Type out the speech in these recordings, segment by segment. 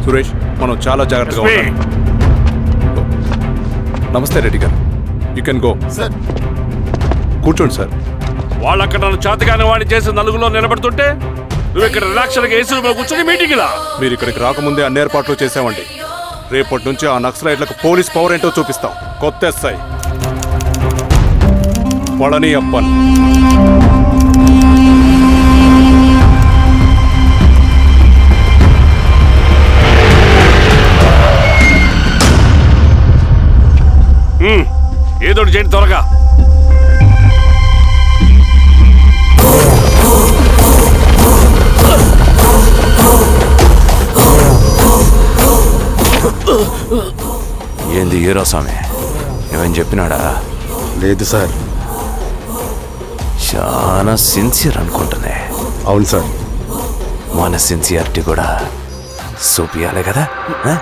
సురేష్ మనం చాలా జాగ్రత్తగా ఎస్పీ. ఉండాలి నమస్తే Reddy garu you can go sir కూర్చోండి సార్ వాళ్ళు అక్కడ నన్ను చేతగాని వాడిని చేసి నలుగులో నిలబడుతుంటే నువ్వు ఇక్కడ రిలాక్స్గా ఏసీ రూమ్లో కూర్చొని మీటింగ్ లా మీరు ఇక్కడికి రాకముందే అన్ని ఏర్పాట్లు చేసామండి రేపటి నుంచి ఆ నక్సలైట్లకు పోలీస్ పవర్ ఏంటో చూపిస్తాం కొత్త ఎస్ఐ పళని అప్పన్ ఏదో ఒకటి చేయండి త్వరగా ఏంది హీరో స్వామి ఏమని చెప్పినాడా లేదు సార్ చాలా సిన్సియర్ అనుకుంటున్నా అవును సార్ మన సిన్సియారిటీ కూడా చూపియాలి కదా ఆ?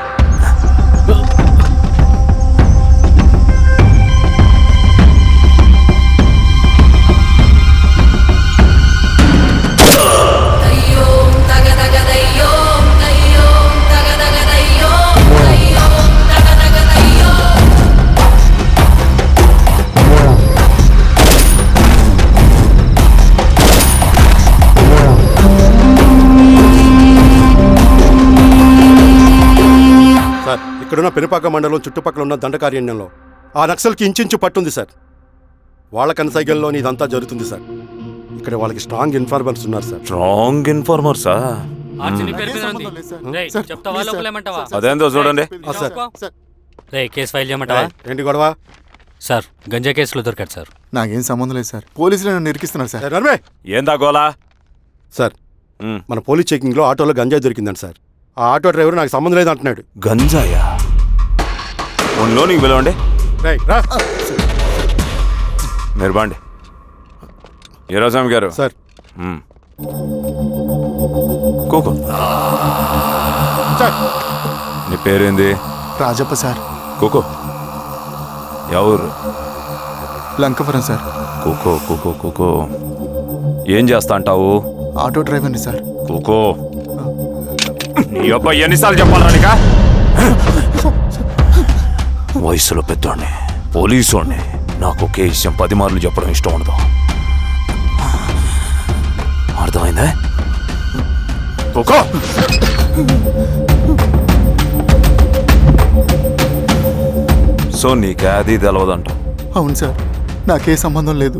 దయ్యోం తగదగ దయ్యోం దయ్యోం తగదగ దయ్యోం దయ్యోం తగదగ దయ్యోం సార్ ఇక్కడున్న పెనుపాక మండలం చుట్టుపక్కల ఉన్న దండకారణ్యంలో ఆ నక్సల్కి ఇంచుంచు పట్టుంది సార్ వాళ్ళ కనసైగల్లోని ఇదంతా జరుగుతుంది సార్ ఇక్కడ వాళ్ళకి స్ట్రాంగ్ ఇన్ఫార్మర్స్ ఉన్నారు సార్ స్ట్రాంగ్ ఇన్ఫార్మర్సా ఆర్చిని పేరు మీద ఉంది రేయ్, చెప్తావా లోపలేమంటావా అదేందో చూడండి ఆ, సార్ రే కేసు ఫైల్ చేయమంటావా ఏంటి గొడవ సార్ గంజా కేసులో దొరికాడు సార్ నాకేం సంబంధం లేదు సార్ పోలీసులు నన్ను నిరికిస్తున్నారు సార్ ఏ, నర్మే ఏందా గోలా సార్ మ్. మన పోలీస్ చెకింగ్లో ఆటోలో గంజాయి దొరికిందండి సార్ ఆ ఆటో డ్రైవర్ నాకు సంబంధం లేదు అంటున్నాడు గంజాయా ఉన్నో నీకు పిలవండి రేయ్, రా మీరు బాండి హీరో స్వామి గారు సార్ మ్. కూకో సార్ నీ పేరేంది రాజప్ప సార్ కూకో ఎవరు లంకపురం సార్ కూకో కూకో కూకో ఏం చేస్తా అంటావు ఆటో డ్రైవర్ని సార్ కూకో నీ అబ్బాయి ఎన్నిసార్లు చెప్పాలా నీకా వయసులో పెద్దోడిని పోలీసోడిని నాకు ఒకే విషయం పది మార్లు చెప్పడం ఇష్టం ఉండదు అర్థమైందా కూకో సో నీకే అది తెలవదంట అవును సార్ నాకే సంబంధం లేదు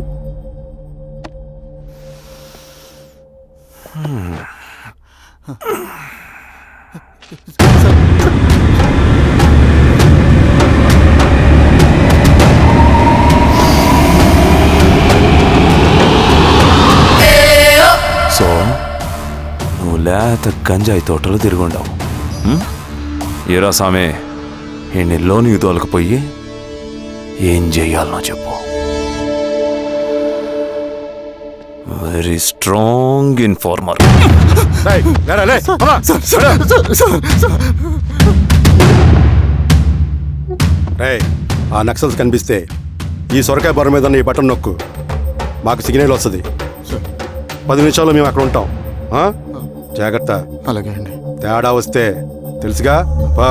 సో నువ్వు లేత గంజాయి తోటలో తిరుగుండావు ఏరా సామే ఈ లోనికి తోలకపోయి ఏం చెయ్యాలనో చెప్పు వెరీ స్ట్రాంగ్ ఇన్ఫార్మర్ రేయ్, లేరా, లే, అమ్మా, లేరా. రేయ్, ఆ నక్సల్స్ కనిపిస్తే ఈ సొరకాయ బొర మీద ఉన్న ఈ బటన్ నొక్కు మాకు సిగ్నల్ వస్తుంది పది నిమిషాల్లో మేము అక్కడ ఉంటాం ఆ? జాగ్రత్త అలాగే అండి తేడా వస్తే తెలుసుగా పా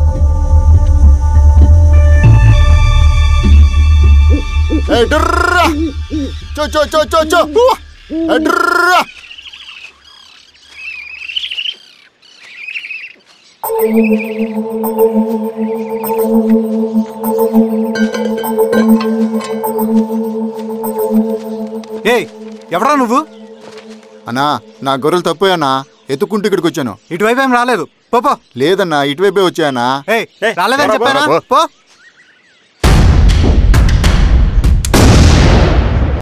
చో చో చో చో చో డ్రర్రా. ఏయ్ ఎవరా నువ్వు అన్నా నా గొర్రెలు తప్పోయన్నా ఎత్తుకుంటూ ఇక్కడికి వచ్చాను ఇటువైపు ఏం రాలేదు పో పో లేదన్నా ఇటువైపే వచ్చాయన్నా ఏయ్ రాలేదని చెప్పానా పో